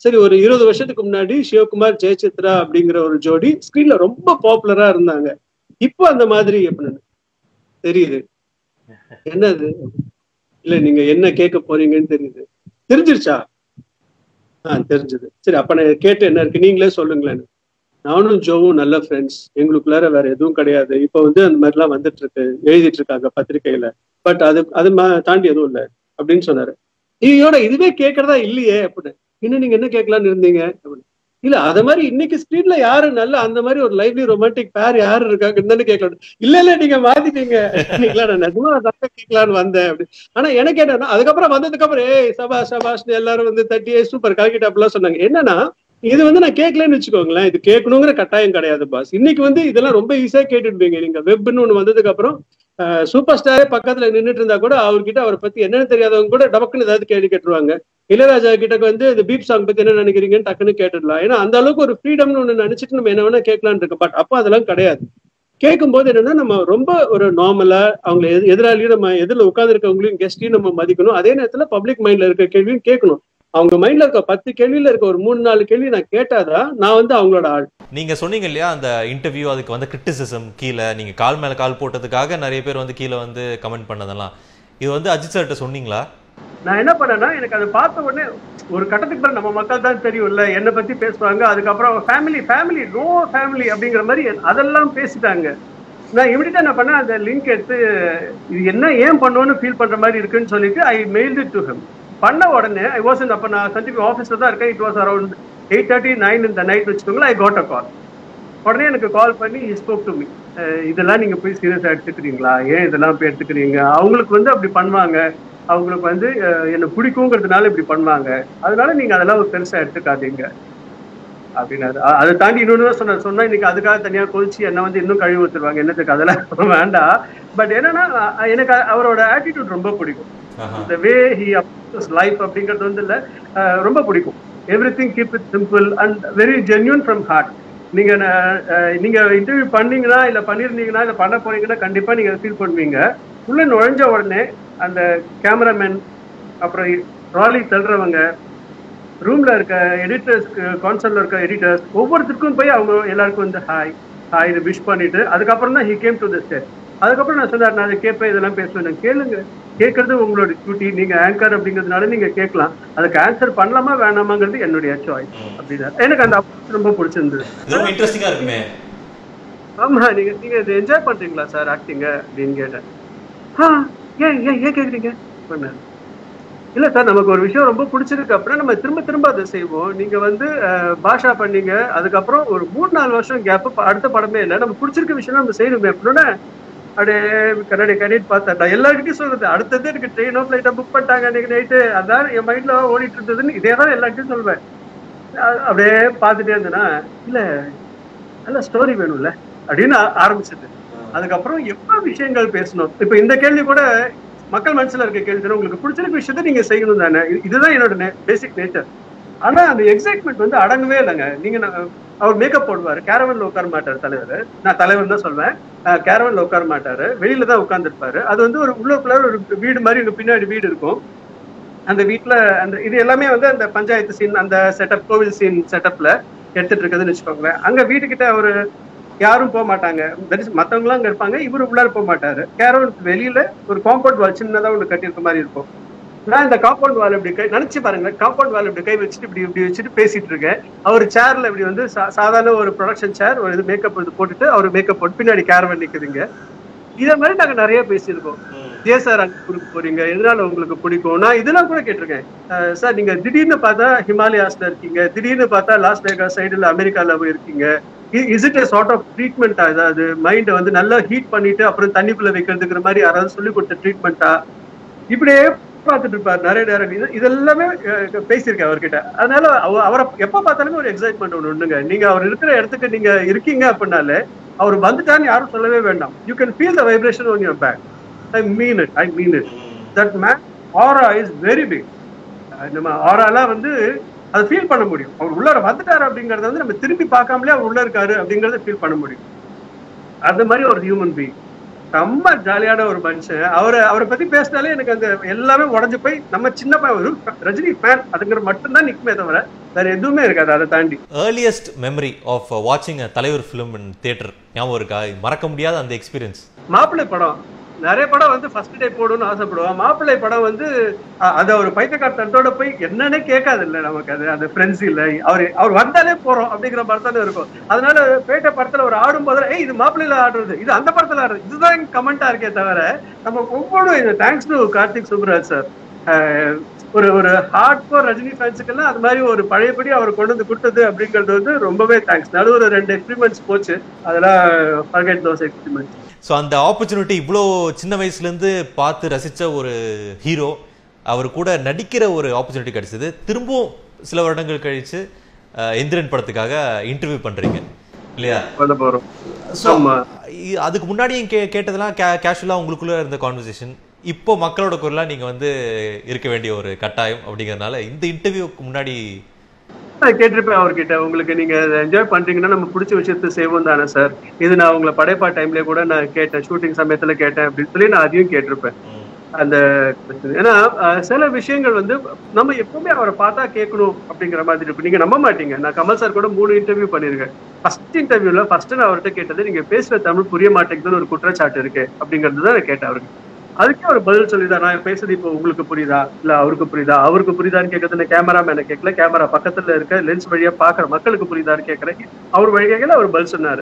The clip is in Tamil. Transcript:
சரி ஒரு இருபது வருஷத்துக்கு முன்னாடி சிவகுமார் ஜெயசித்ரா அப்படிங்கிற ஒரு ஜோடி ஸ்கிரீன்ல ரொம்ப பாப்புலரா இருந்தாங்க இப்போ அந்த மாதிரி அப்படின்னு தெரியுது என்னது இல்ல நீங்க என்ன கேட்க போறீங்கன்னு தெரியுது தெரிஞ்சிருச்சா ஆ தெரிஞ்சது சரி அப்ப நான் கேட்டு என்ன இருக்கு நீங்களே சொல்லுங்களேன் நானும் ஜோவும் நல்ல ஃப்ரெண்ட்ஸ் எங்களுக்குள்ளார வேற எதுவும் கிடையாது இப்ப வந்து அந்த மாதிரிலாம் வந்துட்டு இருக்கு எழுதிட்டு இருக்காங்க பத்திரிகையில பட் அது அது மா- தாண்டி எதுவும் இல்லை அப்படின்னு சொன்னாரு ஐயோட இதுவே கேட்கறதா இல்லையே அப்படின்னு இன்னும் நீங்க என்ன கேட்கலாம்னு இருந்தீங்க அப்படின்னு இல்ல அத மாதிரி இன்னைக்கு ஸ்ட்ரீட்ல யாரு நல்ல அந்த மாதிரி ஒரு லைவ்லி ரொமான்டிக் பேர் யாரு இருக்காங்கன்னு கேட்கலாம் இல்ல இல்ல நீங்க மாத்திட்டீங்க இல்ல நான் நிஜமா அதான் கேட்கலான்னு வந்தேன் அப்படி ஆனா எனக்கு என்னன்னா அதுக்கப்புறம் வந்ததுக்கு அப்புறம் ஏய் சபா சபாஷ்னு எல்லாரும் வந்து தட்டி சூப்பர் கலக்கிட்டு அப்படிலாம் சொன்னாங்க என்னன்னா இது வந்து நான் கேட்கலன்னு வச்சுக்கோங்களேன் இது கேட்கணுங்கிற கட்டாயம் கிடையாது பாஸ் இன்னைக்கு வந்து இதெல்லாம் ரொம்ப ஈஸியா கேட்டுடுவீங்க நீங்க வெப்னு ஒண்ணு வந்ததுக்கு அப்புறம் சூப்பர் ஸ்டாரே பக்கத்துல நின்னுட்டு இருந்தா கூட அவர்கிட்ட அவரை பத்தி என்னன்னு தெரியாதவங்க கூட டபக்குன்னு ஏதாவது கேள்வி கேட்டுருவாங்க இளையராஜா கிட்ட வந்து இந்த பீப் சாங் பத்தி என்ன நினைக்கிறீங்கன்னு டக்குன்னு கேட்டுடலாம் ஏன்னா அந்த அளவுக்கு ஒரு ஃப்ரீடம்னு ஒண்ணு நினைச்சிட்டு நம்ம என்ன வேணா கேட்கலான்னு இருக்கு பட் அப்போ அதெல்லாம் கிடையாது கேட்கும்போது என்னன்னா நம்ம ரொம்ப ஒரு நார்மலா அவங்க எது- எதிராளியும் நம்ம எதிரில் உட்காந்துருக்கவங்களையும் கெஸ்டையும் நம்ம மதிக்கணும் அதே நேரத்துல பப்ளிக் மைண்ட்ல இருக்க கேள்வியும் கேட்கணும் அவங்க மைண்ட்ல இருக்க பத்து கேள்வியில இருக்க ஒரு மூணு நாலு கேள்வி நான் கேட்டாதான் நான் வந்து அவங்களோட ஆள் நீங்க சொன்னீங்க இல்லையா அந்த இன்டர்வியூ அதுக்கு வந்து கிரிட்டிசிசம் கீழே நீங்க கால் மேல கால் போட்டதுக்காக நிறைய பேர் வந்து கீழே வந்து கமெண்ட் பண்ணதெல்லாம் இது வந்து அஜித் சார்கிட்ட சொன்னீங்களா நான் என்ன பண்ணேன்னா எனக்கு அதை பார்த்த உடனே ஒரு கட்டத்துக்கு பிறகு நம்ம மக்கள் தான் தெரியும்ல என்னை பத்தி பேசுவாங்க அதுக்கப்புறம் ஃபேமிலி ஃபேமிலி நோ ஃபேமிலி அப்படிங்கிற மாதிரி அதெல்லாம் பேசிட்டாங்க நான் இமிடியா என்ன பண்ணேன் அந்த லிங்க் எடுத்து இது என்ன ஏன் பண்ணுவோன்னு ஃபீல் பண்ற மாதிரி இருக்குன்னு சொல்லிட்டு I mail it to him பண்ண உடனே ஐ வாஸ் அப்ப நான் சந்திப்பு ஆஃபீஸ்ல தான் இருக்கேன் it was around eight thirty nine இந்த நைட் வச்சுக்கோங்களேன் ஐ காட் அ கால் உடனே எனக்கு கால் பண்ணி ஸ்போக் டு மீ இதெல்லாம் நீங்க போய் சீரியஸா எடுத்துக்கிறீங்களா ஏன் இதெல்லாம் போய் எடுத்துக்கிறீங்க அவங்களுக்கு வந்து அப்படி பண்ணுவாங்க அவங்களுக்கு வந்து அஹ், என்ன பிடிக்குங்கிறதுனால இப்படி பண்ணுவாங்க அதனால நீங்க அதெல்லாம் ஒரு பெருசா எடுத்துக்காதீங்க அப்படின்னாரு அ- அதை தாண்டி இன்னொன்னு தான் சொன்னார் சொன்னா இன்னைக்கு அதுக்காக தனியா கொதிச்சு என்ன வந்து இன்னும் கழுவி ஊத்துருவாங்க என்னத்துக்கு அதெல்லாம் வேண்டாம் பட் என்னன்னா அ- எனக்கு அ- அவரோட ஆட்டிடியூட் ரொம்ப பிடிக்கும் ஆஹா. இந்த வே ஹி லைஃப் அப்படிங்கிறது வந்து இல்ல அஹ், ரொம்ப பிடிக்கும் everything keep it simple and very genuine from heart நீங்க ந- அஹ், நீங்க இன்டர்வியூ பண்ணீங்கன்னா இல்ல பண்ணிருந்தீங்கன்னா இல்ல பண்ண போறீங்கன்னா கண்டிப்பா நீங்க ஃபீல் பண்ணுவீங்க உள்ள நுழைஞ்ச உடனே அந்த கேமராமேன் அப்புறம் ட்ராலி தள்ளுறவங்க ரூம்ல இருக்க எடிட்டர்ஸ்க்கு கான்சர்ட்ல இருக்க எடிட்டர்ஸ் ஒவ்வொருத்தருக்கும் போய் அவங்க எல்லாருக்கும் வந்து ஹாய் ஹாய் இது விஷ் பண்ணிட்டு அதுக்கப்புறம் தான் he came to the state அதுக்கப்புறம் நான் சொன்னார் நான் அதை கேட்பேன் இதெல்லாம் பேசுவேன் கேளுங்க கேட்கறது உங்களோட டியூட்டி நீங்க ஆங்கர் அப்படிங்கிறதுனால நீங்க கேட்கலாம் அதுக்கு ஆன்சர் பண்ணலாமா வேணாமாங்கிறது என்னுடைய சாய்ஸ் அப்படின்னா எனக்கு அந்த approach ரொம்ப பிடிச்சிருந்தது இது ரொம்ப இன்ட்ரெஸ்டிங்கா இருக்குமே ஆமா நீங்க நீங்க இதை என்ஜாய் பண்றீங்களா சார் ஆக்டிங்க அப்படின்னு கேட்டேன் ஆ ஏன் ஏன் ஏன் கேக்குறீங்க பண்ணாரு இல்ல சார் நமக்கு ஒரு விஷயம் ரொம்ப பிடிச்சிருக்கு அப்புறம் நம்ம திரும்ப திரும்ப அதை செய்வோம் நீங்க வந்து அஹ், பாஷா பண்ணீங்க அதுக்கப்புறம் ஒரு மூணு நாலு வருஷம் கேப் அடுத்த படமே இல்லை நம்ம பிடிச்சிருக்க விஷயம் நம்ம செய்யணுமே அப்படின்னா அப்படியே கண்ணாடி கண்ணாடி பார்த்தேன் நான் எல்லாருக்கிட்டையும் சொல்றது அடுத்தது எனக்கு ட்ரெயினோ ஃபிளைட்டோ புக் பண்ணிட்டாங்க அன்னைக்கு நைட்டு அதான் என் மைண்ட்ல ஓடிட்டு இருந்ததுன்னு இதே தான் எல்லார்கிட்டையும் சொல்வேன் அ- அப்படியே பார்த்துட்டே இருந்தேன்னா இல்ல நல்ல ஸ்டோரி வேணும்ல அப்படின்னு ஆ- ஆரம்பிச்சது அதுக்கப்புறம் எவ்வளவு விஷயங்கள் பேசணும் இப்ப இந்த கேள்வி கூட மக்கள் மனசுல இருக்க கேள்வி தானே உங்களுக்கு பிடிச்சிருக்க விஷயத்த நீங்க செய்யணும் தானே இது- இதுதான் என்னோட பேசிக் நேச்சர் ஆனா அந்த எக்ஸைட்மெண்ட் வந்து அடங்கவே இல்லைங்க நீங்க நான் அவர் மேக்கப் போடுவாரு கேரவன்ல உட்கார மாட்டாரு தலைவர் நான் தலைவர் தான் சொல்வேன் கேரவன்ல உட்கார மாட்டாரு வெளியில தான் உட்கார்ந்துருப்பாரு அது வந்து ஒரு உள்ளுக்குள்ள ஒரு வீடு மாதிரி இங்க பின்னாடி வீடு இருக்கும் அந்த வீட்ல அந்த இது எல்லாமே வந்து அந்த பஞ்சாயத்து சீன் அந்த செட்டப் கோவில் சீன் செட்டப்ல எடுத்துட்டு இருக்குதுன்னு வச்சுக்கோங்களேன் அங்க வீட்டுக்கிட்ட ஒரு யாரும் போக மாட்டாங்க மத்தவங்களாம் அங்க இருப்பாங்க இவரு உள்ளார போக மாட்டாரு கேரவனுக்கு வெளியில ஒரு காம்பவுண்ட் வால் சின்னதா ஒண்ணு கட்டியிருக்க மாதிரி இருக்கும் நான் இந்த காம்பவுண்ட் வால் இப்படி கை நினைச்சு பாருங்க காம்பவுண்ட் வால் இப்படி கை வச்சுட்டு இப்படி இப்படி வச்சுட்டு பேசிட்டு இருக்கேன் அவர் சேர்ல இப்படி வந்து சா- சாதாரண ஒரு ப்ரொடக்ஷன் சேர் ஒரு இது மேக்கப் இது போட்டுட்டு அவர் மேக்கப் போட்டு பின்னாடி கேரவன் நிக்குதுங்க இதே மாதிரி நாங்க நிறைய பேசியிருக்கோம் ஏன் சார் அங்க ஊருக்கு போறீங்க எதனால உங்களுக்கு பிடிக்கும் நான் இதெல்லாம் கூட கேட்டிருக்கேன் அஹ் சார் நீங்க திடீர்னு பார்த்தா ஹிமாலயாஸ்ல இருக்கீங்க திடீர்னு பார்த்தா லாஸ் வேகாஸ் சைடுல அமெரிக்கால போய் இருக்கீங்க இஸ் இட் சார்ட் ஆஃப் ட்ரீட்மெண்ட்டா ஏதாவது மைண்டை வந்து நல்லா ஹீட் பண்ணிட்டு அப்புறம் தண்ணிக்குள்ள வைக்கிறதுங்கிற மாதிரி யாராவது சொல்லி கொடுத்த ட்ரீட்மெண்ட்டா இப்படியே பார்த்துட்டு இருப்பார் நிறைய நேரம் இது இதெல்லாமே அஹ், பேசியிருக்கேன் அவர்கிட்ட அதனால அவ- அவரை எப்ப பார்த்தாலுமே ஒரு எக்ஸைட்மெண்ட் ஒன்று ஒண்ணுங்க நீங்க அவர் இருக்கிற இடத்துக்கு நீங்க இருக்கீங்க அப்படின்னாலே அவர் வந்துட்டான்னு யாரும் சொல்லவே வேண்டாம் you can feel the vibration on your back I mean it I mean it that man aura is very big நம்ம ஆராலாம் வந்து அதை ஃபீல் பண்ண முடியும் அவர் உள்ளார வந்துட்டாரு அப்படிங்கறத வந்து நம்ம திரும்பி பார்க்காமலே அவர் உள்ள இருக்காரு அப்படிங்கறத ஃபீல் பண்ண முடியும் அந்த மாதிரி ஒரு ஹியூமன் பீங் செம்ம ஜாலியான ஒரு மனுஷன் அவரை அவரை பத்தி பேசினாலே எனக்கு அந்த எல்லாமே உடஞ்சு போய் நம்ம சின்ன பையன் ஒரு ரஜினி ஃபேன் அதுங்கிற மட்டும்தான் நிக்குமே தவிர வேற எதுவுமே இருக்காது அதை தாண்டி ஏர்லியஸ்ட் மெமரி ஆஃப் வாட்சிங் அ தலைவர் ஃபிலிம் இன் தியேட்டர் ஞாபகம் இருக்கா மறக்க முடியாத அந்த எக்ஸ்பீரியன்ஸ் மாப்பிள்ளை படம் நிறைய படம் வந்து ஃபர்ஸ்ட் டே போடணும்னு ஆசைப்படுவோம் மாப்பிள்ளை படம் வந்து அ- அத ஒரு பைத்தியக்காரத்தோட போய் என்னன்னே கேட்காது இல்ல நமக்கு அது அந்த ஃப்ரெண்ட்ஸ் இல்ல அவர் அவர் வந்தாலே போறோம் அப்படிங்கிற மாதிரி தானே இருக்கும் அதனால பேட்ட படத்துல ஒரு ஆடும் போது ஏய் இது மாப்பிள்ளையில ஆடுறது இது அந்த படத்துல ஆடுறது இதுதான் கமெண்டா இருக்கே தவிர நம்ம ஒவ்வொரு இது thanks to Karthik Subbaraj sir ஒரு ஒரு ஹார்ட் கோர் ரஜினி ஃபேன்ஸுக்கெல்லாம் அது மாதிரி ஒரு பழையபடி அவர் கொண்டு வந்து கொடுத்தது அப்படிங்கிறது வந்து ரொம்பவே தேங்க்ஸ் நடுவுல ரெண்டு எக்ஸ்பிரிமெண்ட்ஸ் போச்சு அதெல்லாம் ஃபர்கெட் தோஸ் எக்ஸ்பிரிமெண்ட்ஸ் ஸோ அந்த ஆப்பர்ச்சுனிட்டி இவ்வளோ சின்ன வயசுலேருந்து பார்த்து ரசித்த ஒரு ஹீரோ அவர் கூட நடிக்கிற ஒரு ஆப்பர்ச்சுனிட்டி கிடைச்சது திரும்பவும் சில வருடங்கள் கழிச்சு அஹ், எந்திரன் படத்துக்காக இன்டர்வியூ பண்ணுறீங்க இல்லையா பண்ண போறோம் ஸோ ஆமா. அதுக்கு முன்னாடியும் கே கேட்டதெல்லாம் கே கேஷுவலாக உங்களுக்குள்ள இருந்த கான்வர்சேஷன் இப்போ மக்களோட குரலாக நீங்கள் வந்து இருக்க வேண்டிய ஒரு கட்டாயம் அப்படிங்கிறதுனால இந்த இன்டர்வியூக்கு முன்னாடி நான் கேட்டிருப்பேன் அவர்கிட்ட உங்களுக்கு நீங்க என்ஜாய் பண்றீங்கன்னா நம்ம பிடிச்ச விஷயத்த செய்வோம் தானே சார் இது நான் உங்களை படைப்பா டைம்லயே கூட நான் கேட்டேன் ஷூட்டிங் சமயத்துல கேட்டேன் அப்படின்னு சொல்லி நான் அதையும் கேட்டிருப்பேன் அந்த question. ஏன்னா அஹ், சில விஷயங்கள் வந்து நம்ம எப்பவுமே அவரை பார்த்தா கேட்கணும் அப்படிங்கிற மாதிரி இருக்கும் நீங்க நம்ப மாட்டீங்க நான் கமல் சார் கூட மூணு இன்டர்வியூ பண்ணிருக்கேன் ஃபர்ஸ்ட் இன்டர்வியூல ஃபர்ஸ்ட் நான் அவர்கிட்ட கேட்டது நீங்க பேசுற தமிழ் புரிய மாட்டேங்குதுன்னு ஒரு குற்றச்சாட்டு இருக்கு அப்படிங்கிறது தான் நான் கேட்டேன் அவருக்கு அதுக்கே அவர் பதில் சொல்லிதான் நான் பேசுறது இப்போ உங்களுக்கு புரியுதா இல்ல அவருக்கு புரியுதா அவருக்கு புரியுதான்னு கேட்கறது கேமராமேனை கேட்கல கேமரா பக்கத்துல இருக்க லென்ஸ் வழியா பாக்குற மக்களுக்கு புரியுதான்னு கேட்கறேன் அவர் வழியாக அவர் பதில் சொன்னாரு